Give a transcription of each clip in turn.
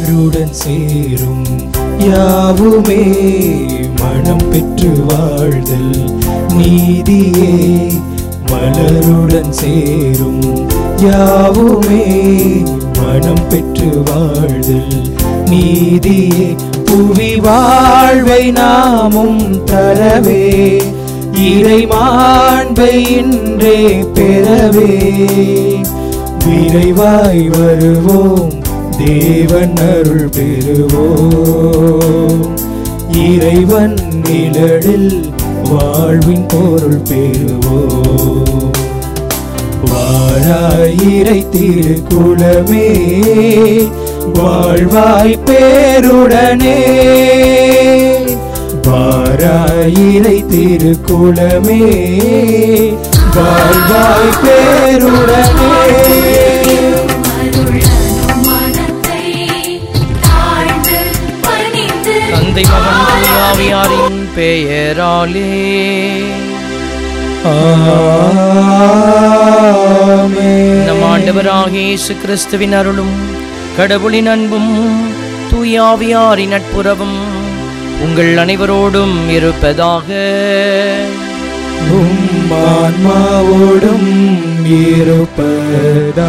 மலருடன் சேரும் யாவுமே மனம் பெற்று வாழ்தல் நீதியே மலருடன் சேரும் யாவுமே மனம் பெற்று வாழ்தல் நீதியே புவி வாழ்வை நாமும் தரவே இறை மாண்பை இன்றே பெறவே விரைவாய் வருவோம் தேவன் அருள் பெறுவோம் இறைவன் நிழலில் வாழ்வின் பொருள் பெறுவோம் வாராயிரை திருக்குளமே வாழ்வாய் பேருடனே வாராயிரை திருக்குளமே வாழ்வாய் பேருடனே அருளனும் மனத்தை தாழ்ந்து பணிந்து தந்தை மகன் தூயாவியாரின் பெயராலே ஆமென். நம் ஆண்டவராகிய இயேசு கிறிஸ்துவின் அருளும் கடவுளின் அன்பும் தூயாவியாரின் நட்புறவும் உங்கள் அனைவரோடும் இருப்பதாக உம் ஆன்மாவோடும் இருப்பதாக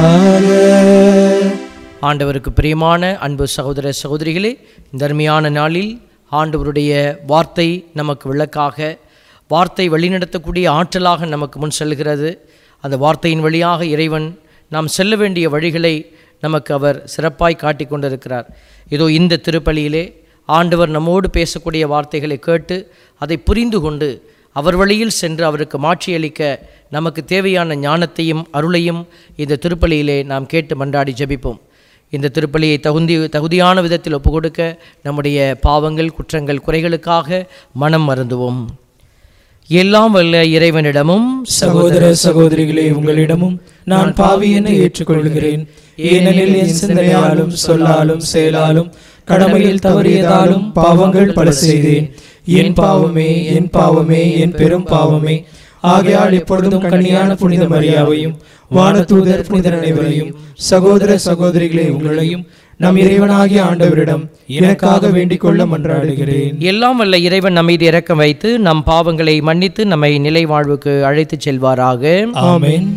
ஆண்டவருக்கு பிரியமான அன்பு சகோதர சகோதரிகளே இந்த அருமையான நாளில் ஆண்டவருடைய வார்த்தை நமக்கு விளக்காக வார்த்தை வழிநடத்தக்கூடிய ஆற்றலாக நமக்கு முன் செல்கிறது அந்த வார்த்தையின் வழியாக இறைவன் நாம் செல்ல வேண்டிய வழிகளை நமக்கு அவர் சிறப்பாய் காட்டிக் கொண்டிருக்கிறார் இதோ இந்த திருப்பலியிலே ஆண்டவர் நம்மோடு பேசக்கூடிய வார்த்தைகளை கேட்டு அதை புரிந்து கொண்டு அவர் வழியில் சென்று அவருக்கு மாட்சியளிக்க நமக்கு தேவையான ஞானத்தையும் அருளையும் இந்த திருப்பலியிலே நாம் கேட்டு மன்றாடி ஜெபிப்போம் இந்த திருப்பலியை தகுந்தி தகுதியான விதத்தில் ஒப்புக்கொடுக்க நம்முடைய பாவங்கள் குற்றங்கள் குறைகளுக்காக மனம் மருந்துவோம் எல்லாம் வல்ல இறைவனிடமும் சகோதர சகோதரிகளே உங்களிடமும் நான் பாவி என ஏற்றுக்கொள்கிறேன் ஏனெனில் என் சிந்தனையாலும் சொல்லாலும் செயலாலும் கடமையில் தவறியதாலும் பாவங்கள் பல செய்தேன் என் பாவமே என் பாவமே என் பெரும் பாவமே ஆகையால் இப்பொழுதும் கன்னியான புனித மரியாவையும் வானதூதர் புனிதர் அனைவரையும் சகோதர சகோதரிகளே உங்களையும் நம் இறைவனாகிய ஆண்டவரிடம் எனக்காக வேண்டிக் கொள்ள மன்றாடுகிறேன் எல்லாம் வல்ல இறைவன் நம்மீது இரக்கம் வைத்து நம் பாவங்களை மன்னித்து நம்மை நிலை வாழ்வுக்கு அழைத்துச் செல்வாராக ஆமென்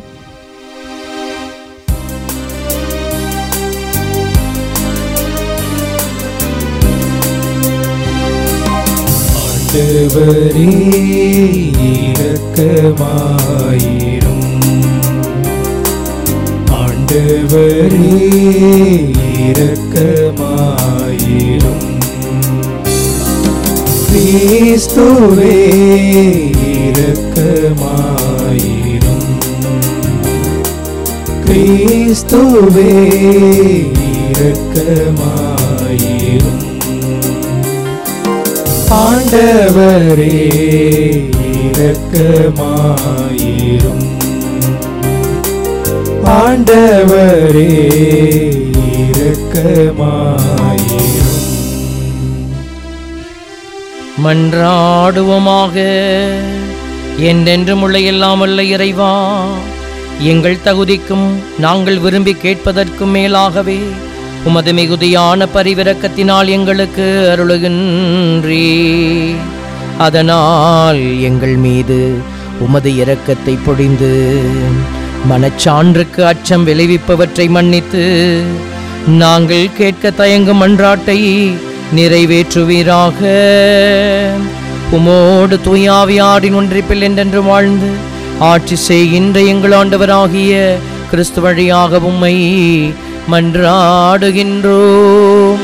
ஆண்டவரே இரக்கமாயிரும் ஆண்டவரே இரக்கமாயிரும் கிறிஸ்துவே இரக்கமாயிரும் கிறிஸ்துவே இரக்கமாயிரும் ஆண்டவரே இரக்கமாயிரும் ஆண்டவரே இரக்கமாயிரும் மன்றாடுவோமாக என்றென்றும் உள்ள எல்லாம் வல்ல இறைவா எங்கள் தகுதிக்கும் நாங்கள் விரும்பி கேட்பதற்கும் மேலாகவே உமது மிகுதியான பரிவிரக்கத்தினால் எங்களுக்கு அருளுகின்றீ அதனால் எங்கள் மீது உமது இரக்கத்தை பொழிந்து மனச்சான்றுக்கு அச்சம் விளைவிப்பவற்றை மன்னித்து நாங்கள் கேட்க தயங்கும் மன்றாட்டை நிறைவேற்றுவீராக உமோடு தூயாவியாரின் ஒன்றிப்பில் என்றென்று வாழ்ந்து ஆட்சி செய்கின்ற எங்கள் ஆண்டவராகிய கிறிஸ்து வழியாக உம்மை மன்றாடுகின்றோம்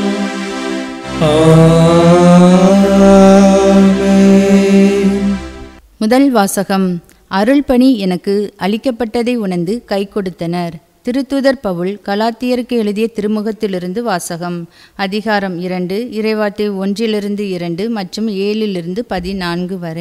ஆமென் முதல் வாசகம் அருள்பணி எனக்கு அளிக்கப்பட்டதை உணர்ந்து கை கொடுத்தனர் திருத்துதர் பவுல் கலாத்தியருக்கு எழுதிய திருமுகத்திலிருந்து வாசகம் அதிகாரம் இரண்டு இறைவார்த்தை ஒன்றிலிருந்து இரண்டு மற்றும் ஏழிலிருந்து பதினான்கு வரை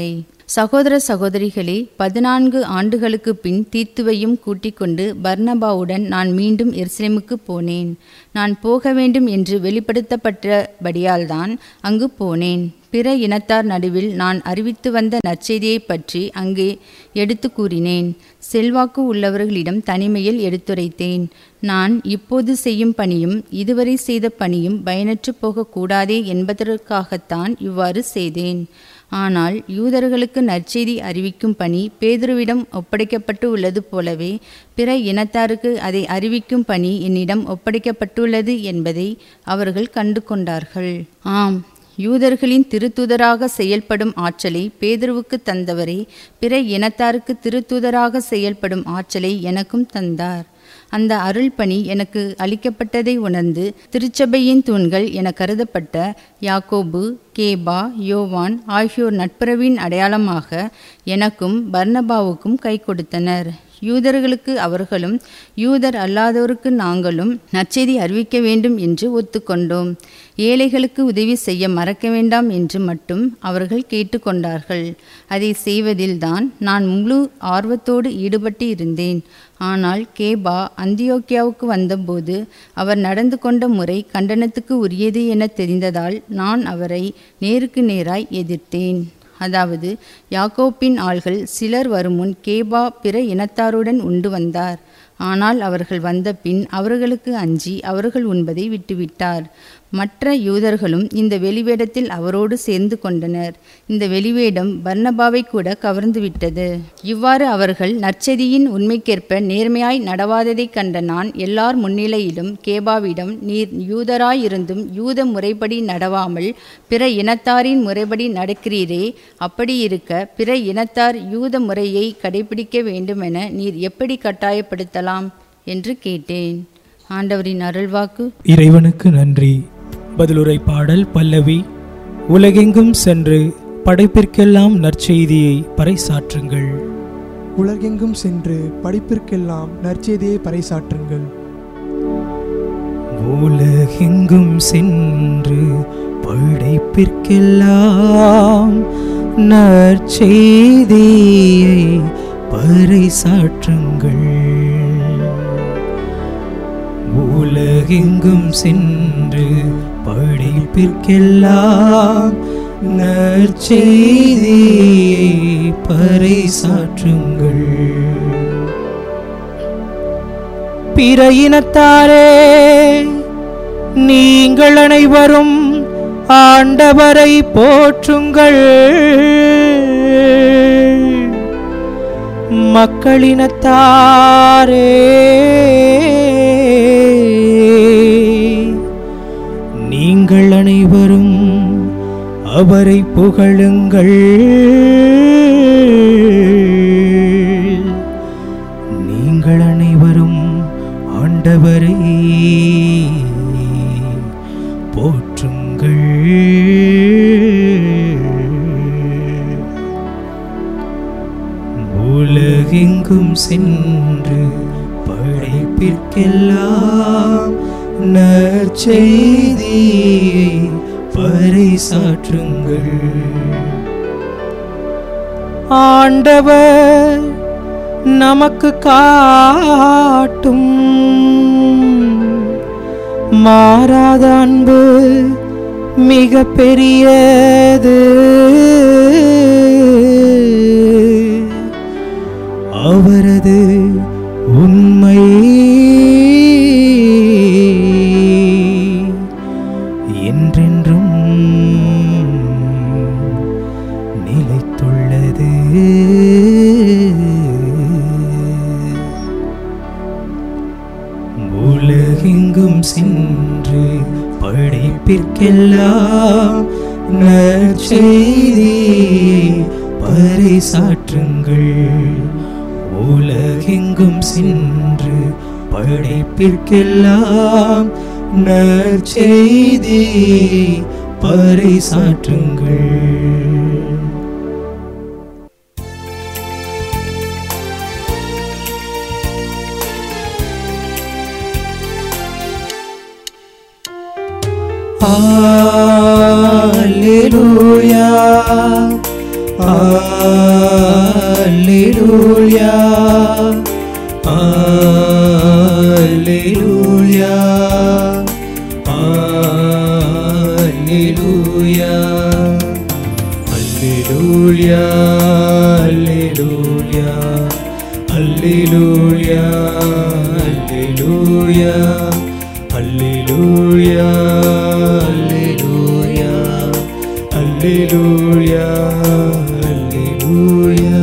சகோதர சகோதரிகளே பதினான்கு ஆண்டுகளுக்கு பின் தீத்துவையும் கூட்டிக் கொண்டு பர்னபாவுடன் நான் மீண்டும் எருசலேமுக்கு போனேன் நான் போக வேண்டும் என்று வெளிப்படுத்தப்பட்டபடியால்தான் அங்கு போனேன் பிற இனத்தார் நடுவில் நான் அறிவித்து வந்த நற்செய்தியைப் பற்றி அங்கே எடுத்து கூறினேன் செல்வாக்கு உள்ளவர்களிடம் தனிமையில் எடுத்துரைத்தேன் நான் இப்போது செய்யும் பணியும் இதுவரை செய்த பணியும் பயனற்று போகக்கூடாதே என்பதற்காகத்தான் இவ்வாறு செய்தேன் ஆனால் யூதர்களுக்கு நற்செய்தி அறிவிக்கும் பணி பேதுருவிடம் ஒப்படைக்கப்பட்டு உள்ளது போலவே பிற இனத்தாருக்கு அதை அறிவிக்கும் பணி என்னிடம் ஒப்படைக்கப்பட்டுள்ளது என்பதை அவர்கள் கண்டு கொண்டார்கள் ஆம் யூதர்களின் திருத்துதராக செயல்படும் ஆற்றலை பேதுருவுக்கு தந்தவரே பிற இனத்தாருக்கு திருத்துதராக செயல்படும் ஆற்றலை எனக்கும் தந்தார் அந்த அருள் பணி எனக்கு அளிக்கப்பட்டதை உணர்ந்து திருச்சபையின் தூண்கள் என கருதப்பட்ட யாக்கோபு கேபா யோவான் ஆகியோர் நட்புறவின் அடையாளமாக எனக்கும் பர்னபாவுக்கும் கை கொடுத்தனர் யூதர்களுக்கு அவர்களும் யூதர் அல்லாதோருக்கு நாங்களும் நற்செய்தி அறிவிக்க வேண்டும் என்று ஒத்துக்கொண்டோம் ஏழைகளுக்கு உதவி செய்ய மறக்க வேண்டாம் என்று மட்டும் அவர்கள் கேட்டுக்கொண்டார்கள் அதை செய்வதில்தான் நான் முழு ஆர்வத்தோடு ஈடுபட்டு இருந்தேன் ஆனால் கேபா அந்தியோக்கியாவுக்கு வந்தபோது அவர் நடந்து கொண்ட முறை கண்டனத்துக்கு உரியது என தெரிந்ததால் நான் அவரை நேருக்கு நேராய் எதிர்த்தேன் அதாவது யாக்கோப்பின் ஆள்கள் சிலர் வருமுன் கேபா பிற இனத்தாருடன் உண்டு வந்தார் ஆனால் அவர்கள் வந்த பின் அவர்களுக்கு அஞ்சி அவர்கள் உண்பதை விட்டுவிட்டார் மற்ற யூதர்களும் இந்த வெளிவேடத்தில் அவரோடு சேர்ந்து கொண்டனர் இந்த வெளிவேடம் பர்னபாவை கூட கவர்ந்து விட்டது இவ்வாறு அவர்கள் நற்செய்தியின் உண்மைக்கேற்ப நேர்மையாய் நடவாததைக் கண்ட நான் எல்லார் முன்னிலையிலும் கேபாவிடம் நீர் யூதராயிருந்தும் யூத முறைப்படி நடவாமல் பிற இனத்தாரின் முறைப்படி நடக்கிறீரே அப்படி இருக்க பிற இனத்தார் யூத முறையை கடைபிடிக்க வேண்டுமென நீர் எப்படி கட்டாயப்படுத்தலாம் என்று கேட்டேன் ஆண்டவரின் அருள்வாக்கு இறைவனுக்கு நன்றி பதிலுரை பாடல் பல்லவி உலகெங்கும் சென்று படைப்பிற்கெல்லாம் நற்செய்தியை பறைசாற்றுங்கள் உலகெங்கும் சென்று படிப்பிற்கெல்லாம் நற்செய்தியை பறைசாற்றுங்கள் உலகெங்கும் சென்று படைப்பிற்கெல்லாம் நற்செய்தியை பறைசாற்றுங்கள் உலகெங்கும் சென்று படிப்பிற்கெல்லாம் நற்செய்தியை பறைசாற்றுங்கள் பிற இனத்தாரே நீங்கள் அனைவரும் ஆண்டவரை போற்றுங்கள் மக்களினத்தாரே நீங்கள் அனைவரும் அவரை புகழுங்கள் நீங்கள் அனைவரும் ஆண்டவரை போற்றுங்கள் உலகெங்கும் சென்று படைப்பிற்கெல்லாம் நற்செய்தியை பறைசாற்றுங்கள் ஆண்டவர் நமக்கு காட்டும் மாறாத அன்பு மிக பெரியது அவரது உண்மை என்றென்றும் நிலைத்துள்ளது உலகெங்கும் சென்று படைப்பிற்கெல்லாம் நற்செய்தி பறைசாற்றுங்கள் உலகெங்கும் சென்று படைப்பிற்கெல்லாம் நற்செய்தி பறைசாற்றுங்கள் Alleluia. Alleluia. அல்லேலூயா அல்லேலூயா அல்லேலூயா அல்லேலூயா அல்லேலூயா அல்லேலூயா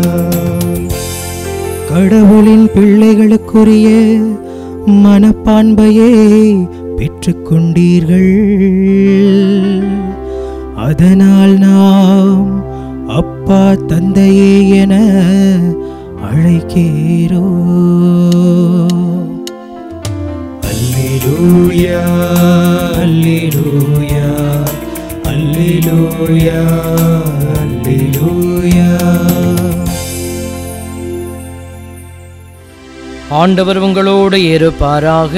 கடவுளின் பிள்ளைகளுக்குரிய மனப்பான்பையே பெற்றுக்கொண்டீர்கள் அதனால் நாம் அப்பா தந்தையே என அழைக்கிறோ அல்லேலூயா அல்லேலூயா அல்லேலூயா அல்லேலூயா ஆண்டவர் உங்களோடு இருப்பாராக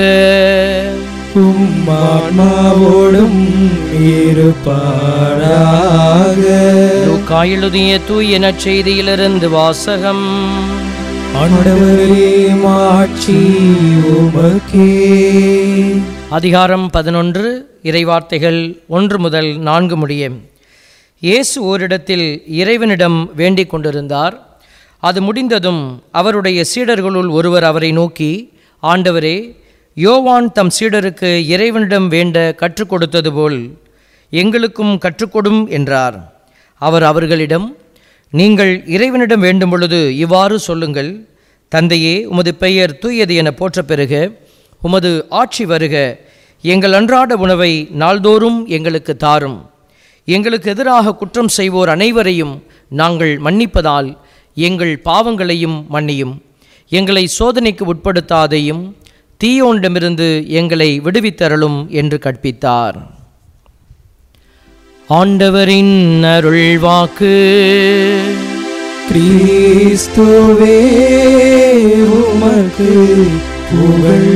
உம்மான்மாவோடும் இருப்பாராக லூக்கா எழுதிய தூய நற்செய்தியிலிருந்து வாசகம் ஆண்டவரே மாட்சி உமக்கே அதிகாரம் பதினொன்று இறைவார்த்தைகள் ஒன்று முதல் நான்கு முடிய இயேசு ஓரிடத்தில் இறைவனிடம் வேண்டிக் கொண்டிருந்தார் அது முடிந்ததும் அவருடைய சீடர்களுள் ஒருவர் அவரை நோக்கி ஆண்டவரே யோவான் தம் சீடருக்கு இறைவனிடம் வேண்ட கற்றுக் கொடுத்தது போல் எங்களுக்கும் கற்றுக்கொடும் என்றார் அவர் அவர்களிடம் நீங்கள் இறைவனிடம் வேண்டும் பொழுது இவ்வாறு சொல்லுங்கள் தந்தையே உமது பெயர் தூயது என போற்ற பெறுக உமது ஆட்சி வருக எங்கள் அன்றாட உணவை நாள்தோறும் எங்களுக்கு தாரும் எங்களுக்கு எதிராக குற்றம் செய்வோர் அனைவரையும் நாங்கள் மன்னிப்பதால் எங்கள் பாவங்களையும் மன்னியும் எங்களை சோதனைக்கு உட்படுத்தாதையும் தீயோண்டமிருந்து எங்களை விடுவித்தரலும் என்று கற்பித்தார் ஆண்டவரின் அருள்வாக்கு கிறிஸ்துவே உமக்கு புகழ்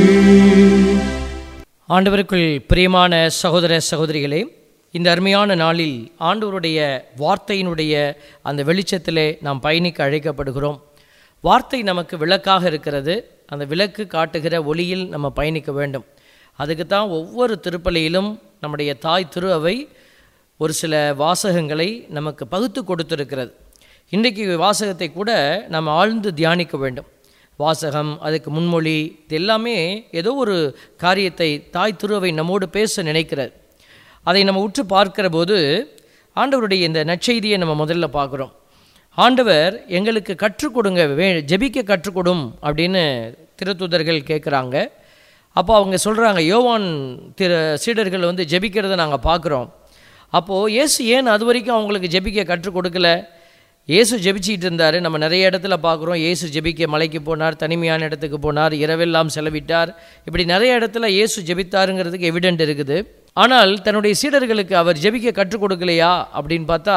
ஆண்டவருக்குள் பிரியமான சகோதர சகோதரிகளே இந்த அருமையான நாளில் ஆண்டவருடைய வார்த்தையினுடைய அந்த வெளிச்சத்திலே நாம் பயணிக்க அழைக்கப்படுகிறோம் வார்த்தை நமக்கு விளக்காக இருக்கிறது அந்த விளக்கு காட்டுகிற ஒளியில் நம்ம பயணிக்க வேண்டும் அதுக்கு தான் ஒவ்வொரு திருப்பலியிலும் நம்முடைய தாய் திரு அவை ஒரு சில வாசகங்களை நமக்கு பகுத்து கொடுத்திருக்கிறது இன்றைக்கு வாசகத்தை கூட நம்ம ஆழ்ந்து தியானிக்க வேண்டும் வாசகம் அதுக்கு முன்மொழி இது எல்லாமே ஏதோ ஒரு காரியத்தை தாய் திருவை நம்மோடு பேச நினைக்கிறார் அதை நம்ம உற்று பார்க்கிற போது ஆண்டவருடைய இந்த நற்செய்தியை நம்ம முதல்ல பார்க்குறோம் ஆண்டவர் எங்களுக்கு கற்றுக் கொடுங்க வே ஜெபிக்க கற்றுக் கொடும் அப்படின்னு திருத்தூதர்கள் கேட்குறாங்க அப்போ அவங்க சொல்கிறாங்க யோவான் திரு சீடர்கள் வந்து ஜெபிக்கிறத நாங்கள் பார்க்குறோம் அப்போது இயேசு ஏன் அது வரைக்கும் அவங்களுக்கு ஜெபிக்க கற்றுக் கொடுக்கல இயேசு ஜெபிச்சிட்டு இருந்தார் நம்ம நிறைய இடத்துல பார்க்குறோம் இயேசு ஜெபிக்க மலைக்கு போனார் தனிமையான இடத்துக்கு போனார் இரவெல்லாம் செலவிட்டார் இப்படி நிறைய இடத்துல இயேசு ஜெபித்தாருங்கிறதுக்கு எவிடென்ட் இருக்குது ஆனால் தன்னுடைய சீடர்களுக்கு அவர் ஜெபிக்க கற்றுக் கொடுக்கலையா அப்படின்னு பார்த்தா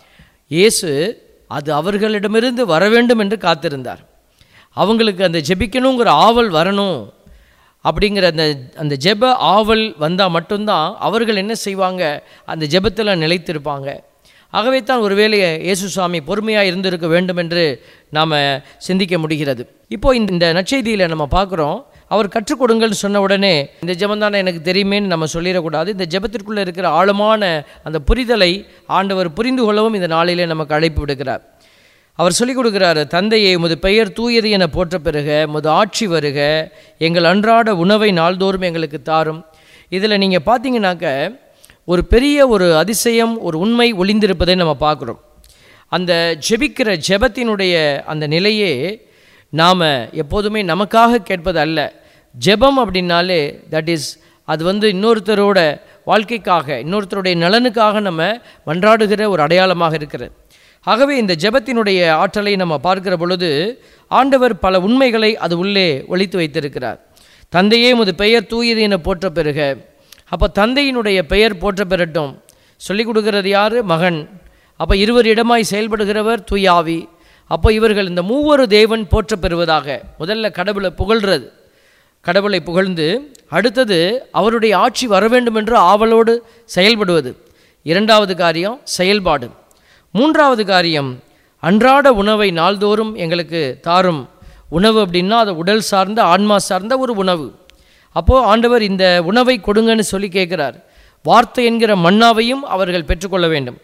இயேசு அது அவர்களிடமிருந்து வர வேண்டும் என்று காத்திருந்தார் அவங்களுக்கு அந்த ஜெபிக்கணுங்கிற ஆவல் வரணும் அப்படிங்கிற அந்த அந்த ஜெப ஆவல் வந்தால் மட்டும்தான் அவர்கள் என்ன செய்வாங்க அந்த ஜெபத்தில் நிலைத்திருப்பாங்க ஆகவே தான் ஒருவேளை இயேசு சுவாமி பொறுமையாக இருந்திருக்க வேண்டும் என்று நாம் சிந்திக்க முடிகிறது இப்போ இந்த இந்த நற்செய்தியில் நம்ம பார்க்குறோம் அவர் கற்றுக் கொடுங்கள்னு சொன்ன உடனே இந்த ஜெபம் தானே எனக்கு தெரியுமேன்னு நம்ம சொல்லிடக்கூடாது இந்த ஜெபத்திற்குள்ளே இருக்கிற ஆழமான அந்த புரிதலை ஆண்டவர் புரிந்து கொள்ளவும் இந்த நாளிலே நமக்கு அழைப்பு விடுக்கிறார் அவர் சொல்லிக் கொடுக்குறாரு தந்தையே உமது பெயர் தூயது என போற்ற பெறுக உமது ஆட்சி வருக எங்கள் அன்றாட உணவை நாள்தோறும் எங்களுக்கு தாரும் இதில் நீங்கள் பார்த்தீங்கன்னாக்க ஒரு பெரிய ஒரு அதிசயம் ஒரு உண்மை ஒளிந்திருப்பதை நம்ம பார்க்குறோம் அந்த ஜெபிக்கிற ஜெபத்தினுடைய அந்த நிலையே நாம் எப்போதுமே நமக்காக கேட்பது அல்ல ஜெபம் அப்படின்னாலே தட் இஸ் அது வந்து இன்னொருத்தரோட வாழ்க்கைக்காக இன்னொருத்தருடைய நலனுக்காக நம்ம மன்றாடுகிற ஒரு அடையாளமாக இருக்கிறது ஆகவே இந்த ஜெபத்தினுடைய ஆற்றலை நம்ம பார்க்கிற பொழுது ஆண்டவர் பல உண்மைகளை அது உள்ளே ஒழித்து வைத்திருக்கிறார் தந்தையே முது பெயர் தூயது என போற்ற பெறுக அப்போ தந்தையினுடைய பெயர் போற்ற பெறட்டும் சொல்லிக் கொடுக்கிறது யார் மகன் அப்போ இருவர் இடமாய் செயல்படுகிறவர் தூயாவி அப்போ இவர்கள் இந்த மூவரு தேவன் போற்ற பெறுவதாக முதல்ல கடவுளை புகழ்றது கடவுளை புகழ்ந்து அடுத்தது அவருடைய ஆட்சி வர வேண்டும் என்று ஆவலோடு செயல்படுவது இரண்டாவது காரியம் செயல்பாடு மூன்றாவது காரியம் அன்றாட உணவை நாள்தோறும் எங்களுக்கு தாரும் உணவு அப்படின்னா அது உடல் சார்ந்த ஆன்மா சார்ந்த ஒரு உணவு அப்போது ஆண்டவர் இந்த உணவை கொடுங்கன்னு சொல்லி கேட்குறார் வார்த்தை என்கிற மன்னாவையும் அவர்கள் பெற்றுக்கொள்ள வேண்டும்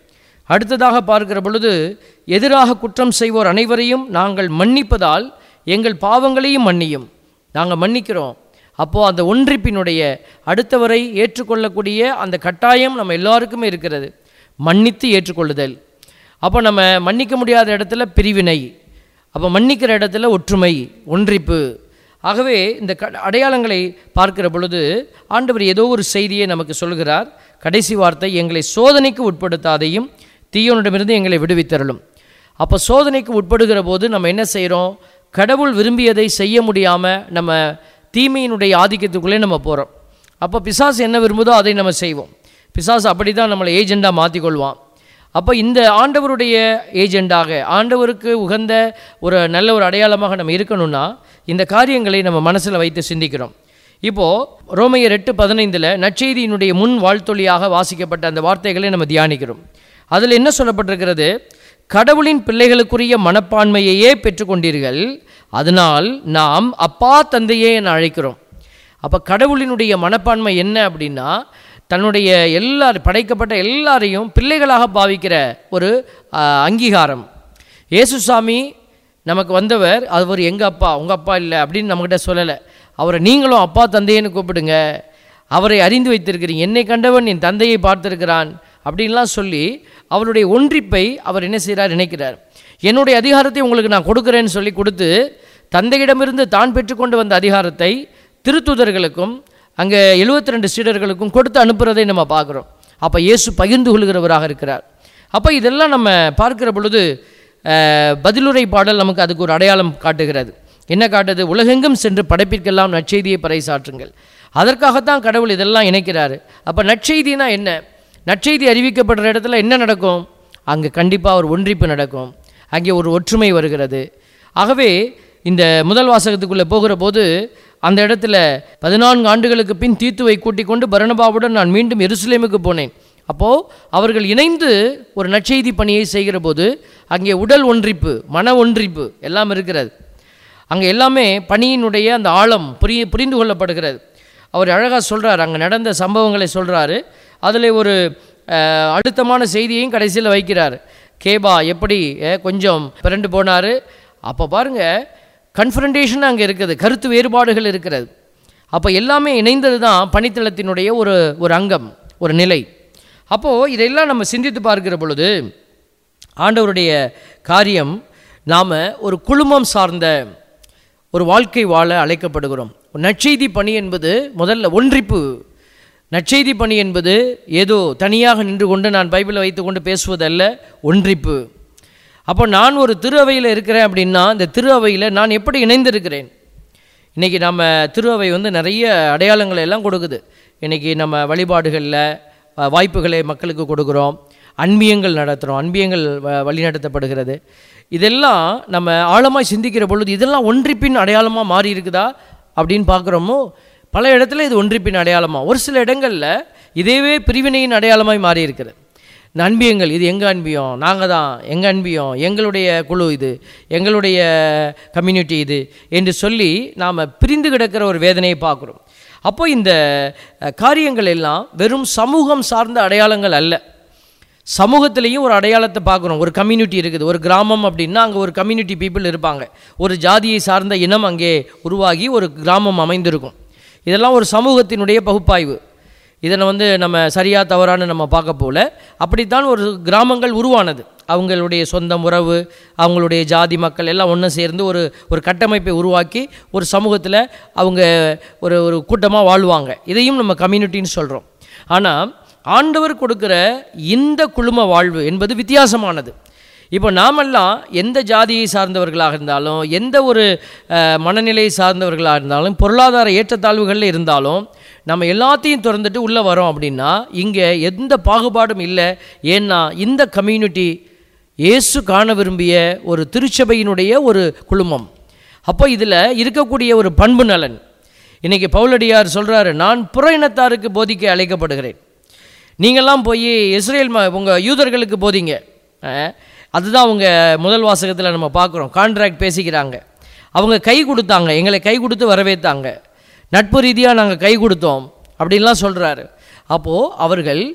அடுத்ததாக பார்க்கிற பொழுது எதிராக குற்றம் செய்வோர் அனைவரையும் நாங்கள் மன்னிப்பதால் எங்கள் பாவங்களையும் மன்னியும் நாங்கள் மன்னிக்கிறோம் அப்போது அந்த ஒன்றிப்பினுடைய அடுத்தவரை ஏற்றுக்கொள்ளக்கூடிய அந்த கட்டாயம் நம்ம எல்லாருக்குமே இருக்கிறது மன்னித்து ஏற்றுக்கொள்ளுதல் அப்போ நம்ம மன்னிக்க முடியாத இடத்துல பிரிவினை அப்போ மன்னிக்கிற இடத்துல ஒற்றுமை ஒன்றிப்பு ஆகவே இந்த க அடையாளங்களை பார்க்கிற பொழுது ஆண்டவர் ஏதோ ஒரு செய்தியை நமக்கு சொல்கிறார் கடைசி வார்த்தை எங்களை சோதனைக்கு உட்படுத்தாதையும் தீயோனிடமிருந்து எங்களை விடுவித்தரலும் அப்போ சோதனைக்கு உட்படுகிற போது நம்ம என்ன செய்கிறோம் கடவுள் விரும்பியதை செய்ய முடியாமல் நம்ம தீமையினுடைய ஆதிக்கத்துக்குள்ளே நம்ம போகிறோம் அப்போ பிசாசு என்ன விரும்புதோ அதை நம்ம செய்வோம் பிசாசு அப்படி தான் நம்மளை ஏஜெண்டாக மாற்றிக்கொள்வான் அப்போ இந்த ஆண்டவருடைய ஏஜெண்டாக ஆண்டவருக்கு உகந்த ஒரு நல்ல ஒரு அடையாளமாக நம்ம இருக்கணும்னா இந்த காரியங்களை நம்ம மனசில் வைத்து சிந்திக்கிறோம் இப்போது ரோமையர் எட்டு பதினைந்தில் நற்செய்தியினுடைய முன் வாழ்த்தொழியாக வாசிக்கப்பட்ட அந்த வார்த்தைகளை நம்ம தியானிக்கிறோம் அதில் என்ன சொல்லப்பட்டிருக்கிறது கடவுளின் பிள்ளைகளுக்குரிய மனப்பான்மையையே பெற்றுக்கொண்டீர்கள் அதனால் நாம் அப்பா தந்தையே என அழைக்கிறோம் அப்போ கடவுளினுடைய மனப்பான்மை என்ன அப்படின்னா தன்னுடைய எல்லார் படைக்கப்பட்ட எல்லாரையும் பிள்ளைகளாக பாவிக்கிற ஒரு ஆ, அங்கீகாரம் இயேசுசாமி நமக்கு வந்தவர் அவர் எங்கள் அப்பா உங்கள் அப்பா இல்லை அப்படின்னு நம்மக்கிட்ட சொல்லலை அவரை நீங்களும் அப்பா தந்தையன்னு கூப்பிடுங்க அவரை அறிந்து வைத்திருக்கிறீங்க என்னை கண்டவன் என் தந்தையை பார்த்திருக்கிறான் அப்படின்லாம் சொல்லி அவருடைய ஒன்றிப்பை அவர் என்ன செய்கிறார் நினைக்கிறார் என்னுடைய அதிகாரத்தை உங்களுக்கு நான் கொடுக்குறேன்னு சொல்லி கொடுத்து தந்தையிடமிருந்து தான் பெற்றுக்கொண்டு வந்த அதிகாரத்தை திருத்துதர்களுக்கும் அங்கே 72 ரெண்டு சீடர்களுக்கும் கொடுத்து அனுப்புறதை நம்ம பார்க்குறோம் அப்போ இயேசு பகிர்ந்து கொள்கிறவராக இருக்கிறார் அப்போ இதெல்லாம் நம்ம பார்க்கிற பொழுது அஹ், பதிலுரை பாடல் நமக்கு அதுக்கு ஒரு அடையாளம் காட்டுகிறது என்ன காட்டுது உலகெங்கும் சென்று படைப்பிற்கெல்லாம் நற்செய்தியை பறைசாற்றுங்கள் அதற்காகத்தான் கடவுள் இதெல்லாம் இணைக்கிறாரு அப்போ நற்செய்தினா என்ன நற்செய்தி அறிவிக்கப்படுற இடத்துல என்ன நடக்கும் அங்கே கண்டிப்பாக ஒரு ஒன்றிப்பு நடக்கும் அங்கே ஒரு ஒற்றுமை வருகிறது ஆகவே இந்த முதல் வாசகத்துக்குள்ளே போகிற போது அந்த இடத்துல பதினான்கு ஆண்டுகளுக்கு பின் தீத்துவை கூட்டிக் கொண்டு பரணபாவுடன் நான் மீண்டும் எருசலேமுக்கு போனேன் அப்போது அவர்கள் இணைந்து ஒரு நற்செய்தி பணியை செய்கிற போது அங்கே உடல் ஒன்றிப்பு மன ஒன்றிப்பு எல்லாம் இருக்கிறது அங்கே எல்லாமே பணியினுடைய அந்த ஆழம் புரிய புரிந்து கொள்ளப்படுகிறது அவர் அழகாக சொல்கிறார் அங்கே நடந்த சம்பவங்களை சொல்கிறாரு அதில் ஒரு அஹ், அழுத்தமான செய்தியையும் கடைசியில் வைக்கிறார் கேபா எப்படி அஹ், கொஞ்சம் பிறண்டு போனார் அப்போ பாருங்கள் கன்ஃபரண்டேஷன் அங்கே இருக்குது கருத்து வேறுபாடுகள் இருக்கிறது அப்போ எல்லாமே இணைந்தது தான் பணித்தளத்தினுடைய ஒரு ஒரு அங்கம் ஒரு நிலை அப்போது இதையெல்லாம் நம்ம சிந்தித்து பார்க்கிற பொழுது ஆண்டவருடைய காரியம் நாம் ஒரு குழுமம் சார்ந்த ஒரு வாழ்க்கை வாழ அழைக்கப்படுகிறோம் நற்செய்தி பணி என்பது முதல்ல ஒன்றிப்பு நற்செய்தி பணி என்பது ஏதோ தனியாக நின்று கொண்டு நான் பைபிளை வைத்துக்கொண்டு பேசுவதல்ல ஒன்றிப்பு அப்போ நான் ஒரு திரு அவையில் இருக்கிறேன் அப்படின்னா இந்த திரு அவையில் நான் எப்படி இணைந்திருக்கிறேன் இன்றைக்கி நம்ம திரு அவை வந்து நிறைய அடையாளங்களை எல்லாம் கொடுக்குது இன்றைக்கி நம்ம வழிபாடுகளில் அஹ், வாய்ப்புகளை மக்களுக்கு கொடுக்குறோம் அன்பியங்கள் நடத்துகிறோம் அன்பியங்கள் வ- வழிநடத்தப்படுகிறது இதெல்லாம் நம்ம ஆழமாய் சிந்திக்கிற பொழுது இதெல்லாம் ஒன்றிப்பின் அடையாளமாக மாறி இருக்குதா அப்படின்னு பார்க்குறோமோ பல இடத்துல இது ஒன்றிப்பின் அடையாளமாக ஒரு சில இடங்களில் இதேவே பிரிவினையின் அடையாளமாய் மாறி இருக்கிறது இந்த அன்பியங்கள் இது எங்கள் அன்பியம் நாங்கள் தான் எங்கள் அன்பியம் எங்களுடைய குழு இது எங்களுடைய கம்யூனிட்டி இது என்று சொல்லி நாம் பிரிந்து கிடக்கிற ஒரு வேதனையை பார்க்குறோம் அப்போ இந்த அஹ், காரியங்கள் எல்லாம் வெறும் சமூகம் சார்ந்த அடையாளங்கள் அல்ல சமூகத்திலையும் ஒரு அடையாளத்தை பார்க்குறோம் ஒரு கம்யூனிட்டி இருக்குது ஒரு கிராமம் அப்படின்னா அங்கே ஒரு கம்யூனிட்டி பீப்புள் இருப்பாங்க ஒரு ஜாதியை சார்ந்த இனம் அங்கே உருவாகி ஒரு கிராமம் அமைந்திருக்கும் இதெல்லாம் ஒரு சமூகத்தினுடைய பகுப்பாய்வு இதனை வந்து நம்ம சரியா தவறான்னு நம்ம பார்க்க போல அப்படித்தான் ஒரு கிராமங்கள் உருவானது அவங்களுடைய சொந்தம் உறவு அவங்களுடைய ஜாதி மக்கள் எல்லாம் ஒன்று சேர்ந்து ஒரு ஒரு கட்டமைப்பை உருவாக்கி ஒரு சமூகத்தில் அவங்க ஒரு ஒரு கூட்டமாக வாழ்வாங்க இதையும் நம்ம கம்யூனிட்டின்னு சொல்கிறோம் ஆனால் ஆண்டவர் கொடுக்கிற இந்த குழும வாழ்வு என்பது வித்தியாசமானது இப்போ நாமெல்லாம் எந்த ஜாதியை சார்ந்தவர்களாக இருந்தாலும் எந்த ஒரு அஹ், மனநிலையை சார்ந்தவர்களாக இருந்தாலும் பொருளாதார ஏற்றத்தாழ்வுகளில் இருந்தாலும் நம்ம எல்லாத்தையும் திறந்துட்டு உள்ளே வரோம் அப்படின்னா இங்கே எந்த பாகுபாடும் இல்லை ஏன்னா இந்த கம்யூனிட்டி இயேசு காண விரும்பிய ஒரு திருச்சபையினுடைய ஒரு குழுமம் அப்போ இதில் இருக்கக்கூடிய ஒரு பண்பு நலன் இன்னைக்கு பவுலடியார் சொல்கிறாரு நான் புற இனத்தாருக்கு போதிக்க அழைக்கப்படுகிறேன் நீங்கள்லாம் போய் இஸ்ரேல் ம உங்கள் யூதர்களுக்கு போதிங்க அஹ், அதுதான் அவங்க முதல் வாசகத்தில் நம்ம பார்க்குறோம் கான்ட்ராக்ட் பேசிக்கிறாங்க அவங்க கை கொடுத்தாங்க எங்களை கை கொடுத்து வரவேற்றாங்க நட்பு ரீதியாக நாங்கள் கை கொடுத்தோம் அப்படின்லாம் சொல்கிறாரு அப்போது அவர்கள்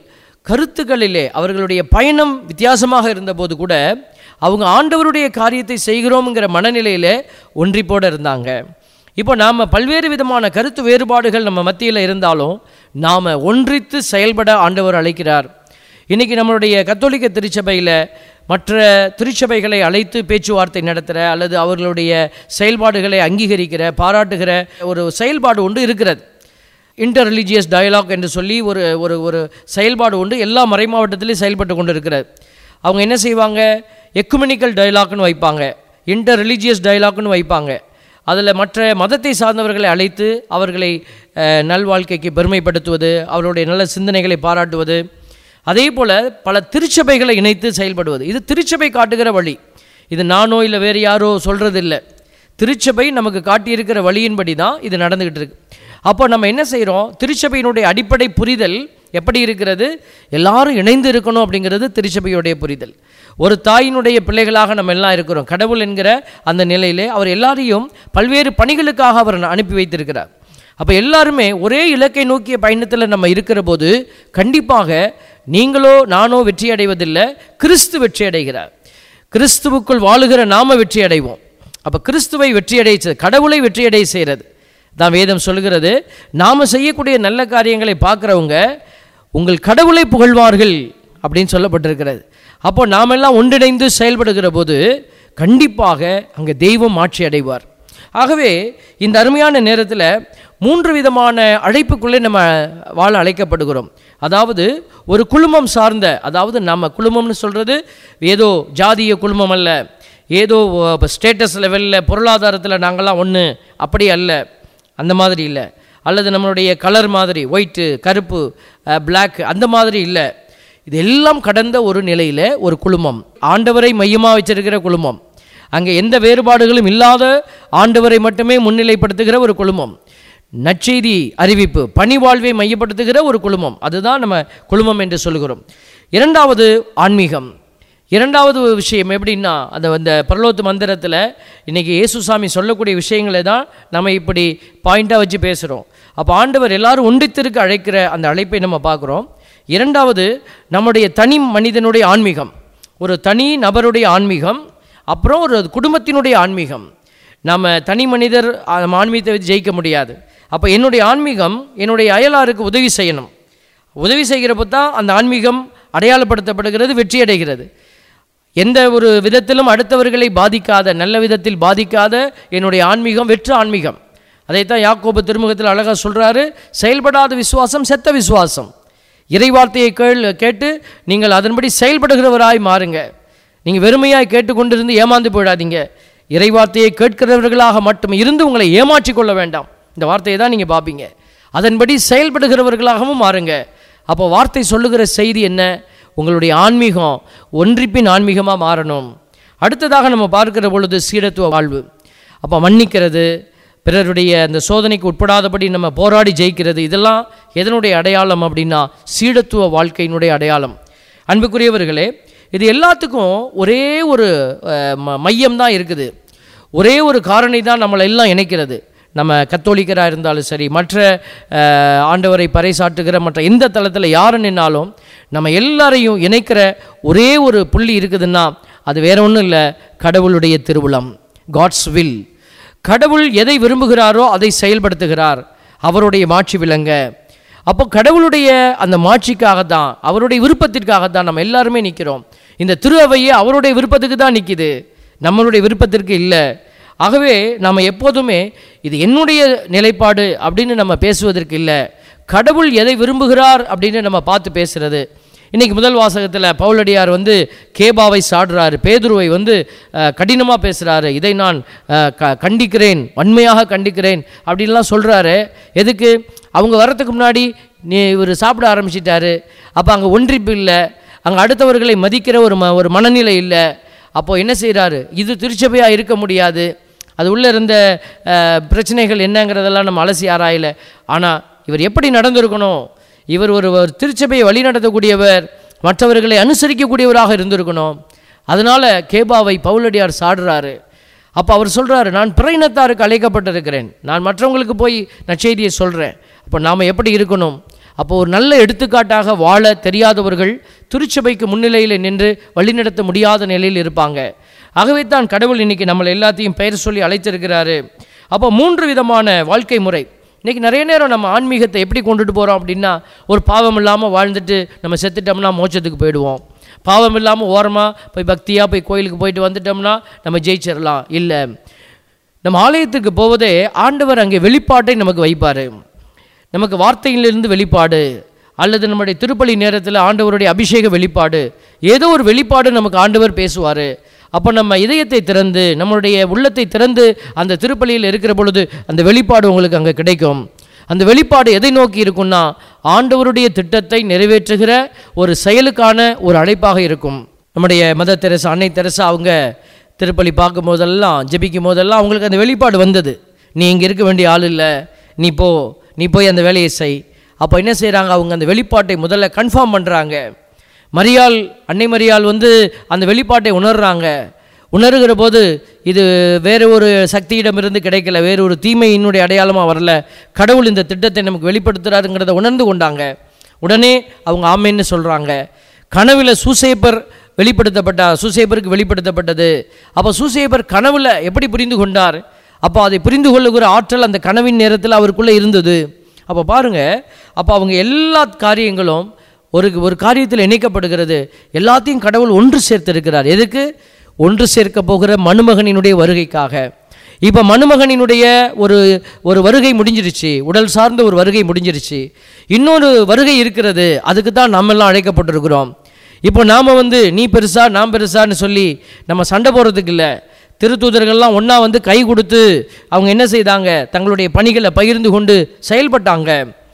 கருத்துக்களிலே அவர்களுடைய பயணம் வித்தியாசமாக இருந்தபோது கூட அவங்க ஆண்டவருடைய காரியத்தை செய்கிறோம்ங்கிற மனநிலையில் ஒன்றிப்போடு இருந்தாங்க இப்போ நாம் பல்வேறு விதமான கருத்து வேறுபாடுகள் நம்ம மத்தியில் இருந்தாலும் நாம் ஒன்றித்து செயல்பட ஆண்டவர் அழைக்கிறார் இன்றைக்கி நம்மளுடைய கத்தோலிக்க திருச்சபையில் மற்ற திருச்சபைகளை அழைத்து பேச்சுவார்த்தை நடத்துகிற அல்லது அவர்களுடைய செயல்பாடுகளை அங்கீகரிக்கிற பாராட்டுகிற ஒரு செயல்பாடு ஒன்று இருக்கிறது இன்டர் ரிலீஜியஸ் டயலாக் என்று சொல்லி ஒரு ஒரு ஒரு செயல்பாடு உண்டு எல்லா மறை மாவட்டத்திலையும் செயல்பட்டு கொண்டு இருக்கிறது அவங்க என்ன செய்வாங்க எக்குமெனிக்கல் டயலாக்னு வைப்பாங்க இன்டர் ரிலீஜியஸ் டயலாக்னு வைப்பாங்க அதில் மற்ற மதத்தை சார்ந்தவர்களை அழைத்து அவர்களை அஹ், நல்வாழ்க்கைக்கு பெருமைப்படுத்துவது அவர்களுடைய நல்ல சிந்தனைகளை பாராட்டுவது அதே போல் பல திருச்சபைகளை இணைத்து செயல்படுவது இது திருச்சபை காட்டுகிற வழி இது நானோ இல்லை வேறு யாரோ சொல்கிறது இல்லை திருச்சபை நமக்கு காட்டியிருக்கிற வழியின்படி தான் இது நடந்துக்கிட்டு இருக்கு அப்போ நம்ம என்ன செய்கிறோம் திருச்சபையினுடைய அடிப்படை புரிதல் எப்படி இருக்கிறது எல்லாரும் இணைந்து இருக்கணும் அப்படிங்கிறது திருச்சபையுடைய புரிதல் ஒரு தாயினுடைய பிள்ளைகளாக நம்ம எல்லாம் இருக்கிறோம் கடவுள் என்கிற அந்த நிலையிலே அவர் எல்லாரையும் பல்வேறு பணிகளுக்காக அவர் அனுப்பி வைத்திருக்கிறார் அப்போ எல்லாருமே ஒரே இலக்கை நோக்கிய பயணத்தில் நம்ம இருக்கிற போது கண்டிப்பாக நீங்களோ நானோ வெற்றி அடைவதில்லை கிறிஸ்து வெற்றி அடைகிறார் கிறிஸ்துவுக்குள் வாழுகிற நாம வெற்றி அடைவோம் அப்போ கிறிஸ்துவை வெற்றியடை செ- கடவுளை வெற்றியடை செய்கிறது தான் வேதம் சொல்கிறது நாம் செய்யக்கூடிய நல்ல காரியங்களை பார்க்குறவங்க உங்கள் கடவுளை புகழ்வார்கள் அப்படின்னு சொல்லப்பட்டிருக்கிறது அப்போ நாமெல்லாம் ஒன்றிணைந்து செயல்படுகிற போது கண்டிப்பாக அங்கே தெய்வம் ஆட்சி அடைவார் ஆகவே இந்த அருமையான நேரத்தில் மூன்று விதமான அழைப்புக்குள்ளே நம்ம வாழ அழைக்கப்படுகிறோம் அதாவது ஒரு குழுமம் சார்ந்த அதாவது நம்ம குழுமம்னு சொல்கிறது ஏதோ ஜாதிய குழுமம் அல்ல ஏதோ ஸ்டேட்டஸ் லெவலில் பொருளாதாரத்தில் நாங்கள்லாம் ஒன்று அப்படி அல்ல அந்த மாதிரி இல்லை அல்லது நம்மளுடைய கலர் மாதிரி ஒயிட்டு கருப்பு Black அந்த மாதிரி இல்லை இது எல்லாம் கடந்த ஒரு நிலையில் ஒரு குழுமம் ஆண்டவரை மையமாக வச்சிருக்கிற குழுமம் அங்கே எந்த வேறுபாடுகளும் இல்லாத ஆண்டவரை மட்டுமே முன்னிலைப்படுத்துகிற ஒரு குழுமம் நற்செய்தி அறிவிப்பு பணிவாழ்வை மையப்படுத்துகிற ஒரு குழுமம் அதுதான் நம்ம குழுமம் என்று சொல்கிறோம் இரண்டாவது ஆன்மீகம் இரண்டாவது விஷயம் எப்படின்னா அந்த அந்த பரலோத்து மந்திரத்தில் இன்றைக்கி இயேசுசாமி சொல்லக்கூடிய விஷயங்களை தான் நம்ம இப்படி பாயிண்ட்டாக வச்சு பேசுகிறோம் அப்போ ஆண்டவர் எல்லாரும் ஒன்றித்திருக்க அழைக்கிற அந்த அழைப்பை நம்ம பார்க்குறோம் இரண்டாவது நம்முடைய தனி மனிதனுடைய ஆன்மீகம் ஒரு தனி நபருடைய ஆன்மீகம் அப்புறம் ஒரு குடும்பத்தினுடைய ஆன்மீகம் நம்ம தனி மனிதர் அ, நம்ம ஆன்மீகத்தை வச்சு ஜெயிக்க முடியாது அப்போ என்னுடைய ஆன்மீகம் என்னுடைய அயலாருக்கு உதவி செய்யணும் உதவி செய்கிறப்ப தான் அந்த ஆன்மீகம் அடையாளப்படுத்தப்படுகிறது வெற்றி அடைகிறது எந்த ஒரு விதத்திலும் அடுத்தவர்களை பாதிக்காத நல்ல விதத்தில் பாதிக்காத என்னுடைய ஆன்மீகம் வெற்று ஆன்மீகம் அதைத்தான் யாக்கோபு திருமுகத்தில் அழகாக சொல்கிறாரு செயல்படாத விசுவாசம் செத்த விசுவாசம் இறைவார்த்தையை கேள் கேட்டு நீங்கள் அதன்படி செயல்படுகிறவராய் மாறுங்க நீங்கள் வெறுமையாய் கேட்டுக்கொண்டிருந்து ஏமாந்து போயிடாதீங்க இறைவார்த்தையை கேட்கிறவர்களாக மட்டும் இருந்து உங்களை ஏமாற்றிக் கொள்ள வேண்டாம் இந்த வார்த்தையை தான் நீங்கள் பார்ப்பீங்க அதன்படி செயல்படுகிறவர்களாகவும் மாறுங்க அப்போ வார்த்தை சொல்லுகிற செய்தி என்ன உங்களுடைய ஆன்மீகம் ஒன்றிப்பின் ஆன்மீகமாக மாறணும் அடுத்ததாக நம்ம பார்க்கிற பொழுது சீடத்துவ வாழ்வு அப்போ மன்னிக்கிறது பிறருடைய அந்த சோதனைக்கு உட்படாதபடி நம்ம போராடி ஜெயிக்கிறது இதெல்லாம் எதனுடைய அடையாளம் அப்படின்னா சீடத்துவ வாழ்க்கையினுடைய அடையாளம் அன்புக்குரியவர்களே இது எல்லாத்துக்கும் ஒரே ஒரு மையம் தான் இருக்குது ஒரே ஒரு காரணி தான் நம்மளை எல்லாம் இணைக்கிறது நம்ம கத்தோலிக்கராக இருந்தாலும் சரி மற்ற அஹ், ஆண்டவரை பறைசாற்றுகிற மற்ற எந்த தளத்தில் யார் நின்னாலும் நம்ம எல்லாரையும் இணைக்கிற ஒரே ஒரு புள்ளி இருக்குதுன்னா அது வேற ஒன்றும் இல்லை கடவுளுடைய திருவுளம் காட்ஸ் வில் கடவுள் எதை விரும்புகிறாரோ அதை செயல்படுத்துகிறார் அவருடைய மாட்சி விளங்க அப்போ கடவுளுடைய அந்த மாட்சிக்காக தான் அவருடைய விருப்பத்திற்காக தான் நம்ம எல்லாருமே நிற்கிறோம் இந்த திரு அவையே அவருடைய விருப்பத்துக்கு தான் நிற்கிது நம்மளுடைய விருப்பத்திற்கு இல்லை ஆகவே நம்ம எப்போதுமே இது என்னுடைய நிலைப்பாடு அப்படின்னு நம்ம பேசுவதற்கு இல்லை கடவுள் எதை விரும்புகிறார் அப்படின்னு நம்ம பார்த்து பேசுறது இன்னைக்கு முதல் வாசகத்தில் பவுலடியார் வந்து கேபாவை சாடுறாரு பேதுருவை வந்து கடினமாக பேசுகிறாரு இதை நான் அஹ், க கண்டிக்கிறேன் வன்மையாக கண்டிக்கிறேன் அப்படின்லாம் சொல்கிறாரு எதுக்கு அவங்க வர்றதுக்கு முன்னாடி நீ இவர் சாப்பிட ஆரம்பிச்சிட்டாரு அப்போ அங்கே ஒன்றிப்பு இல்லை அங்கே அடுத்தவர்களை மதிக்கிற ஒரு ம ஒரு மனநிலை இல்லை அப்போது என்ன செய்கிறாரு இது திருச்சபையாக இருக்க முடியாது அது உள்ளே இருந்த அஹ், பிரச்சனைகள் என்னங்கிறதெல்லாம் நம்ம அலசி ஆராயல ஆனால் இவர் எப்படி நடந்திருக்கணும் இவர் ஒரு ஒரு திருச்சபையை வழிநடத்தக்கூடியவர் மற்றவர்களை அனுசரிக்கக்கூடியவராக இருந்திருக்கணும் அதனால் கேபாவை பவுலடியார் சாடுறாரு அப்போ அவர் சொல்கிறாரு நான் பிறையினத்தாருக்கு அழைக்கப்பட்டிருக்கிறேன் நான் மற்றவங்களுக்கு போய் நற்செய்தியை சொல்கிறேன் அப்போ நாம் எப்படி இருக்கணும் அப்போ ஒரு நல்ல எடுத்துக்காட்டாக வாழ தெரியாதவர்கள் திருச்சபைக்கு முன்னிலையில் நின்று வழிநடத்த முடியாத நிலையில் இருப்பாங்க ஆகவே தான் கடவுள் இன்னைக்கு நம்மளை எல்லாத்தையும் பெயர் சொல்லி அழைத்திருக்கிறாரு அப்போ மூன்று விதமான வாழ்க்கை முறை இன்றைக்கி நிறைய நேரம் நம்ம ஆன்மீகத்தை எப்படி கொண்டுட்டு போகிறோம் அப்படின்னா ஒரு பாவம் இல்லாமல் வாழ்ந்துட்டு நம்ம செத்துட்டோம்னா மோட்சத்துக்கு போயிடுவோம் பாவம் இல்லாமல் ஓரமாக போய் பக்தியாக போய் கோயிலுக்கு போயிட்டு வந்துட்டோம்னா நம்ம ஜெயிச்சிடலாம் இல்லை நம்ம ஆலயத்துக்கு போவதே ஆண்டவர் அங்கே வெளிப்பாட்டை நமக்கு வைப்பார் நமக்கு வார்த்தையிலிருந்து வெளிப்பாடு அல்லது நம்முடைய திருப்பலி நேரத்தில் ஆண்டவருடைய அபிஷேக வெளிப்பாடு ஏதோ ஒரு வெளிப்பாடு நமக்கு ஆண்டவர் பேசுவார் அப்போ நம்ம இதயத்தை திறந்து நம்மளுடைய உள்ளத்தை திறந்து அந்த திருப்பலியில் இருக்கிற பொழுது அந்த வெளிப்பாடு உங்களுக்கு அங்கே கிடைக்கும் அந்த வெளிப்பாடு எதை நோக்கி இருக்கும்னா ஆண்டவருடைய திட்டத்தை நிறைவேற்றுகிற ஒரு செயலுக்கான ஒரு அழைப்பாக இருக்கும் நம்முடைய மத தெரசா அன்னை தெரசா அவங்க திருப்பலி பார்க்கும் போதெல்லாம் ஜெபிக்கும் போதெல்லாம் அவங்களுக்கு அந்த வெளிப்பாடு வந்தது நீ இங்கே இருக்க வேண்டிய ஆள் இல்லை நீ போ நீ போய் அந்த வேலையை செய் அப்போ என்ன செய்கிறாங்க அவங்க அந்த வெளிப்பாட்டை முதல்ல கன்ஃபார்ம் பண்ணுறாங்க மரியாள் அன்னை மரியாள் வந்து அந்த வெளிப்பாட்டை உணர்றாங்க உணர்கிற போது இது வேறு ஒரு சக்தியிடமிருந்து கிடைக்கல வேறு ஒரு தீமையினுடைய அடையாளமாக வரல கடவுள் இந்த திட்டத்தை நமக்கு வெளிப்படுத்துகிறாருங்கிறத உணர்ந்து கொண்டாங்க உடனே அவங்க ஆமைன்னு சொல்கிறாங்க கனவில் சூசேப்பர் வெளிப்படுத்தப்பட்டா சூசேப்பருக்கு வெளிப்படுத்தப்பட்டது அப்போ சூசேப்பர் கனவில் எப்படி புரிந்து கொண்டார் அப்போ அதை புரிந்து கொள்ளுகிற ஆற்றல் அந்த கனவின் நேரத்தில் அவருக்குள்ளே இருந்தது அப்போ பாருங்கள் அப்போ அவங்க எல்லா காரியங்களும் ஒரு ஒரு காரியத்தில் இணைக்கப்படுகிறது எல்லாத்தையும் கடவுள் ஒன்று சேர்த்திருக்கிறார் எதுக்கு ஒன்று சேர்க்க போகிற மணுமகனினுடைய வருகைக்காக இப்போ மணுமகனினுடைய ஒரு ஒரு வருகை முடிஞ்சிருச்சு உடல் சார்ந்த ஒரு வருகை முடிஞ்சிருச்சு இன்னொரு வருகை இருக்கிறது அதுக்கு தான் நம்ம எல்லாம் அழைக்கப்பட்டிருக்கிறோம் இப்போ நாம் வந்து நீ பெருசா நான் பெருசான்னு சொல்லி நம்ம சண்டை போடுறதுக்கு இல்லை திருத்தூதர்கள்லாம் ஒன்றா வந்து கை கொடுத்து அவங்க என்ன செய்தாங்க தங்களுடைய பணிகளை பகிர்ந்து கொண்டு செயல்பட்டாங்க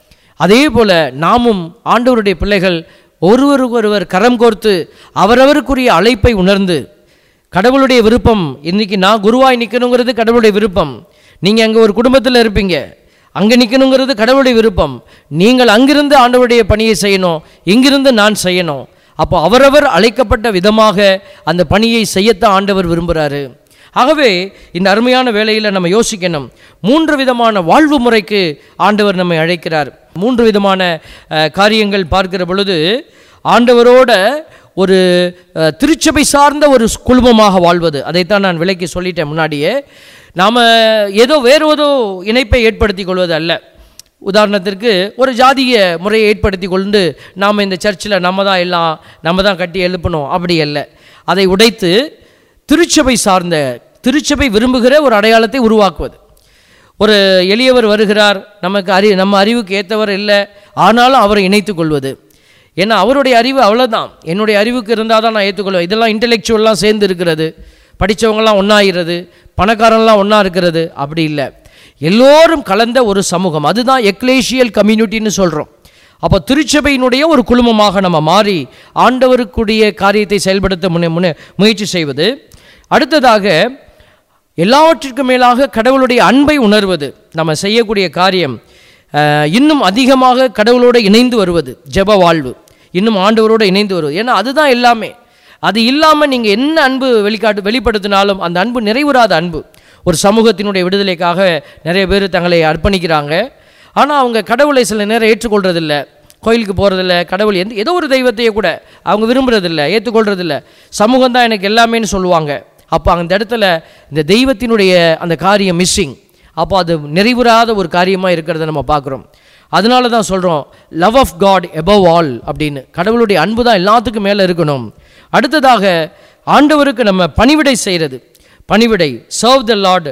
அதே போல் நாமும் ஆண்டவருடைய பிள்ளைகள் ஒருவருக்கொருவர் கரம் கோர்த்து அவரவருக்குரிய அழைப்பை உணர்ந்து கடவுளுடைய விருப்பம் இன்னைக்கு நான் குருவாய் நிற்கணுங்கிறது கடவுளுடைய விருப்பம் நீங்கள் அங்கே ஒரு குடும்பத்தில் இருப்பீங்க அங்கே நிற்கணுங்கிறது கடவுளுடைய விருப்பம் நீங்கள் அங்கிருந்து ஆண்டவருடைய பணியை செய்யணும் இங்கிருந்து நான் செய்யணும் அப்போ அவரவர் அழைக்கப்பட்ட விதமாக அந்த பணியை செய்யத்தான் ஆண்டவர் விரும்புகிறாரு ஆகவே இந்த அருமையான வேளையில் நம்ம யோசிக்கணும் மூன்று விதமான வாழ்வு முறைக்கு ஆண்டவர் நம்மை அழைக்கிறார் மூன்று விதமான அஹ், காரியங்கள் பார்க்கிற பொழுது ஆண்டவரோட ஒரு அஹ், திருச்சபை சார்ந்த ஒரு குழுமமாக வாழ்வது அதைத்தான் நான் விலைக்கு சொல்லிட்டேன் முன்னாடியே நாம் ஏதோ வேறு ஏதோ இணைப்பை ஏற்படுத்தி கொள்வது அல்ல உதாரணத்திற்கு ஒரு ஜாதிய முறையை ஏற்படுத்தி கொண்டு நாம் இந்த சர்ச்சில் நம்ம தான் எல்லாம் நம்ம தான் கட்டி எழுப்பணும் அப்படி அல்ல அதை உடைத்து திருச்சபை சார்ந்த திருச்சபை விரும்புகிற ஒரு அடையாளத்தை உருவாக்குவது ஒரு எளியவர் வருகிறார் நமக்கு அறி நம்ம அறிவுக்கு ஏற்றவர் இல்லை ஆனாலும் அவரை இணைத்துக் கொள்வது ஏன்னா அவருடைய அறிவு அவ்வளோதான் என்னுடைய அறிவுக்கு இருந்தால் தான் நான் ஏற்றுக்கொள்வேன் இதெல்லாம் இன்டெலெக்சுவல்லாம் சேர்ந்து இருக்கிறது படித்தவங்களாம் ஒன்றாகிறது பணக்காரன்லாம் ஒன்றா இருக்கிறது அப்படி இல்லை எல்லோரும் கலந்த ஒரு சமூகம் அதுதான் எக்லேஷியல் கம்யூனிட்டின்னு சொல்கிறோம் அப்போ திருச்சபையினுடைய ஒரு குழுமமாக நம்ம மாறி ஆண்டவருக்குடைய காரியத்தை செயல்படுத்த முன்னே முன்னே முயற்சி செய்வது அடுத்ததாக எல்லாவற்றிற்கும் மேலாக கடவுளுடைய அன்பை உணர்வது நம்ம செய்யக்கூடிய காரியம் அஹ், இன்னும் அதிகமாக கடவுளோடு இணைந்து வருவது ஜெப வாழ்வு இன்னும் ஆண்டவரோடு இணைந்து வருவது ஏன்னா அதுதான் எல்லாமே அது இல்லாமல் நீங்கள் என்ன அன்பு வெளிக்காட்டு வெளிப்படுத்தினாலும் அந்த அன்பு நிறைவுறாத அன்பு ஒரு சமூகத்தினுடைய விடுதலைக்காக நிறைய பேர் தங்களை அர்ப்பணிக்கிறாங்க ஆனால் அவங்க கடவுளை சில நேரம் ஏற்றுக்கொள்றதில்ல கோயிலுக்கு போகிறதில்ல கடவுள் எந்த ஏதோ ஒரு தெய்வத்தையே கூட அவங்க விரும்புறதில்ல ஏற்றுக்கொள்றதில்ல சமூகம் தான் எனக்கு எல்லாமேன்னு சொல்லுவாங்க அப்போ அந்த இடத்துல இந்த தெய்வத்தினுடைய அந்த காரியம் மிஸ்ஸிங் அப்போ அது நிறைவுறாத ஒரு காரியமாக இருக்கிறத நம்ம பார்க்குறோம் அதனால தான் சொல்கிறோம் love of God above all அப்படின்னு கடவுளுடைய அன்பு தான் எல்லாத்துக்கும் மேலே இருக்கணும் அடுத்ததாக ஆண்டவருக்கு நம்ம பணிவிடை செய்கிறது பணிவிடை serve the lord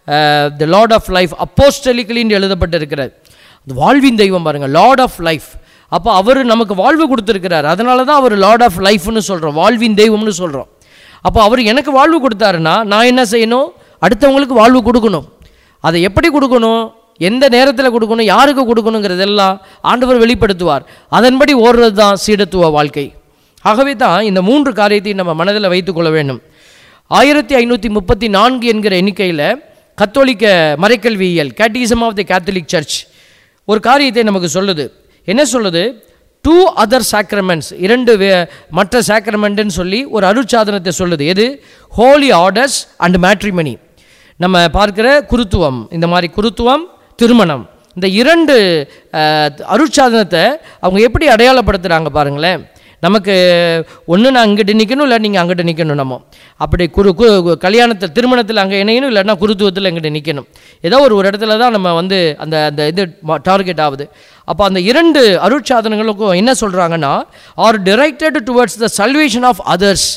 the lord of life அப்போஸ்டலிக்கலின்னு எழுதப்பட்டிருக்கிறது அது வாழ்வின் தெய்வம் பாருங்கள் லார்ட் ஆஃப் லைஃப் அப்போ அவர் நமக்கு வாழ்வு கொடுத்துருக்கிறார் அதனால தான் அவர் லார்ட் ஆஃப் லைஃப்னு சொல்கிறோம் வாழ்வின் தெய்வம்னு சொல்கிறோம் அப்போ அவர் எனக்கு வாழ்வு கொடுத்தாருன்னா நான் என்ன செய்யணும் அடுத்தவங்களுக்கு வாழ்வு கொடுக்கணும் அதை எப்படி கொடுக்கணும் எந்த நேரத்தில் கொடுக்கணும் யாருக்கு கொடுக்கணுங்கிறதெல்லாம் ஆண்டவர் வெளிப்படுத்துவார் அதன்படி ஓடுறது தான் சீடத்துவ வாழ்க்கை ஆகவே தான் இந்த மூன்று காரியத்தையும் நம்ம மனதில் வைத்துக்கொள்ள வேண்டும் ஆயிரத்தி ஐநூற்றி முப்பத்தி நான்கு என்கிற எண்ணிக்கையில் கத்தோலிக்க மறைக்கல்வியியல் catechism of the Catholic Church ஒரு காரியத்தை நமக்கு சொல்லுது என்ன சொல்லுது டூ அதர் சாக்ரமெண்ட்ஸ் இரண்டு வே- மற்ற சாக்ரமெண்ட்டுன்னு சொல்லி ஒரு அருட்சாதனத்தை சொல்லுது எது ஹோலி ஆர்டர்ஸ் அண்ட் மேட்ரிமனி நம்ம பார்க்கிற குருத்துவம் இந்த மாதிரி குருத்துவம் திருமணம் இந்த இரண்டு அஹ், அருட்சாதனத்தை அவங்க எப்படி அடையாளப்படுத்துகிறாங்க பாருங்களேன் நமக்கு ஒன்று நான் இங்கிட்டு நிற்கணும் இல்லை நீங்கள் அங்கிட்டு நிற்கணும் நம்ம அப்படி குரு கு கல்யாணத்தில் திருமணத்தில் அங்கே இணையணும் இல்லைன்னா குருத்துவத்தில் இங்கிட்டு நிற்கணும் ஏதோ ஒரு ஒரு இடத்துல தான் நம்ம வந்து அந்த அந்த இது டார்கெட் ஆகுது அப்போ அந்த இரண்டு அருட்சாதனங்களுக்கும் என்ன சொல்கிறாங்கன்னா are directed towards the salvation of others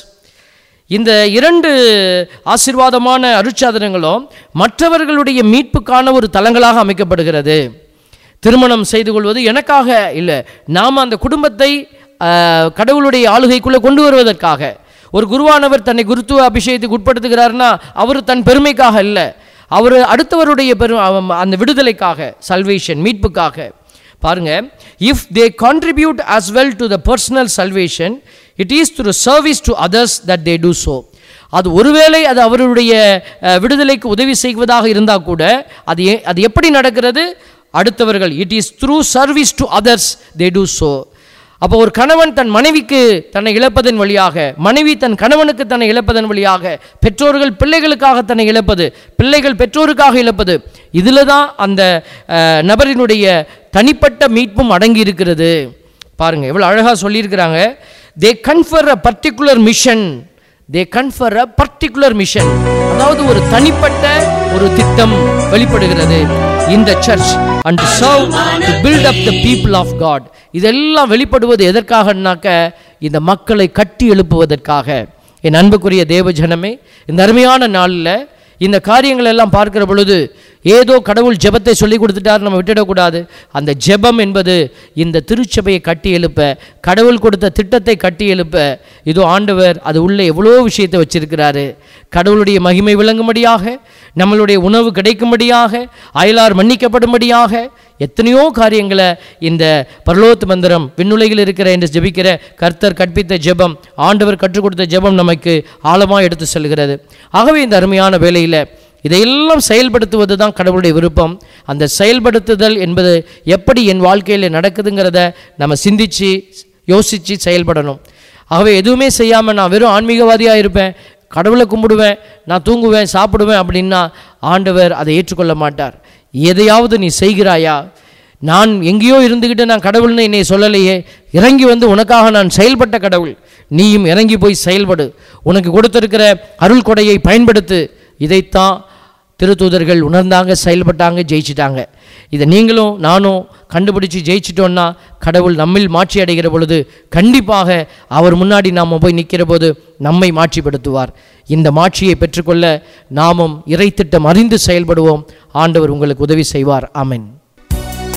இந்த இரண்டு ஆசீர்வாதமான அருட்சாதனங்களும் மற்றவர்களுடைய மீட்புக்கான ஒரு தலங்களாக அமைக்கப்படுகிறது திருமணம் செய்து கொள்வது எனக்காக இல்லை நாம் அந்த குடும்பத்தை ஆஹ், கடவுளுடைய ஆளுகைக்குள்ளே கொண்டு வருவதற்காக ஒரு குருவானவர் தன்னை குருத்துவ அபிஷேகத்துக்கு உட்படுத்துகிறாருன்னா அவர் தன் பெருமைக்காக இல்லை அவர் அடுத்தவருடைய பெரு அவ- அந்த விடுதலைக்காக சல்வேஷன் மீட்புக்காக பாருங்க if they contribute as well to the personal salvation it is through service to others that they do so அது ஒருவேளை அது அவருடைய அஹ், விடுதலைக்கு உதவி செய்வதாக இருந்தால் கூட அது ஏ- அது எப்படி நடக்கிறது அடுத்தவர்கள் it is through service to others they do so அப்போ ஒரு கணவன் தன் மனைவிக்கு தன்னை இழப்பதன் வழியாக மனைவி தன் கணவனுக்கு தன்னை இழப்பதன் வழியாக பெற்றோர்கள் பிள்ளைகளுக்காக தன்னை இழப்பது பிள்ளைகள் பெற்றோருக்காக இழப்பது இதில் தான் அந்த அஹ், நபரினுடைய தனிப்பட்ட மீட்பும் அடங்கி இருக்கிறது பாருங்க எவ்வளோ அழகாக சொல்லியிருக்கிறாங்க they confer a particular mission they confer a particular mission அதாவது ஒரு தனிப்பட்ட ஒரு திட்டம் வெளிப்படுகிறது இந்த church and serve to build up the people of God இதெல்லாம் வெளிப்படுவது எதற்காகனாக்க இந்த மக்களை கட்டி எழுப்புவதற்காக என் அன்புக்குரிய தேவ ஜனமே இந்த அருமையான நாளில் இந்த காரியங்கள் எல்லாம் பார்க்கிற பொழுது ஏதோ கடவுள் ஜெபத்தை சொல்லி கொடுத்துட்டார் நம்ம விட்டுடக்கூடாது அந்த ஜெபம் என்பது இந்த திருச்சபையை கட்டி எழுப்ப கடவுள் கொடுத்த திட்டத்தை கட்டி எழுப்ப இதோ ஆண்டவர் அது உள்ள எவ்வளோ விஷயத்தை வச்சிருக்கிறாரு கடவுளுடைய மகிமை விளங்கும்படியாக நம்மளுடைய உணவு கிடைக்கும்படியாக அயலார் மன்னிக்கப்படும்படியாக எத்தனையோ காரியங்களை இந்த பரலோத்து மந்திரம் விண்ணுலகில் இருக்கிற என்று ஜெபிக்கிற கர்த்தர் கற்பித்த ஜெபம் ஆண்டவர் கற்றுக் கொடுத்த ஜெபம் நமக்கு ஆழமாக எடுத்து செல்கிறது ஆகவே இந்த அருமையான வேளையில் இதையெல்லாம் செயல்படுத்துவது தான் கடவுளுடைய விருப்பம் அந்த செயல்படுத்துதல் என்பது எப்படி என் வாழ்க்கையில் நடக்குதுங்கிறத நம்ம சிந்திச்சு யோசித்து செயல்படணும் ஆகவே எதுவுமே செய்யாமல் நான் வெறும் ஆன்மீகவாதியாக இருப்பேன் கடவுளை கும்பிடுவேன் நான் தூங்குவேன் சாப்பிடுவேன் அப்படின்னா ஆண்டவர் அதை ஏற்றுக்கொள்ள மாட்டார் எதையாவது நீ செய்கிறாயா நான் எங்கேயோ இருந்துக்கிட்டு நான் கடவுள்னு என்னை சொல்லலையே இறங்கி வந்து உனக்காக நான் செயல்பட்ட கடவுள் நீயும் இறங்கி போய் செயல்படு உனக்கு கொடுத்திருக்கிற அருள் கொடையை பயன்படுத்து இதைத்தான் திருத்தூதர்கள் உணர்ந்தாங்க செயல்பட்டாங்க ஜெயிச்சிட்டாங்க இதை நீங்களும் நானும் கண்டுபிடிச்சு ஜெயிச்சிட்டோன்னா கடவுள் நம்மில் மாட்சி அடைகிற பொழுது கண்டிப்பாக அவர் முன்னாடி நாம் போய் நிற்கிற போது நம்மை மாட்சிப்படுத்துவார் இந்த மாட்சியை பெற்றுக்கொள்ள நாமும் இறைத்திட்டம் அறிந்து செயல்படுவோம் ஆண்டவர் உங்களுக்கு உதவி செய்வார் ஆமென்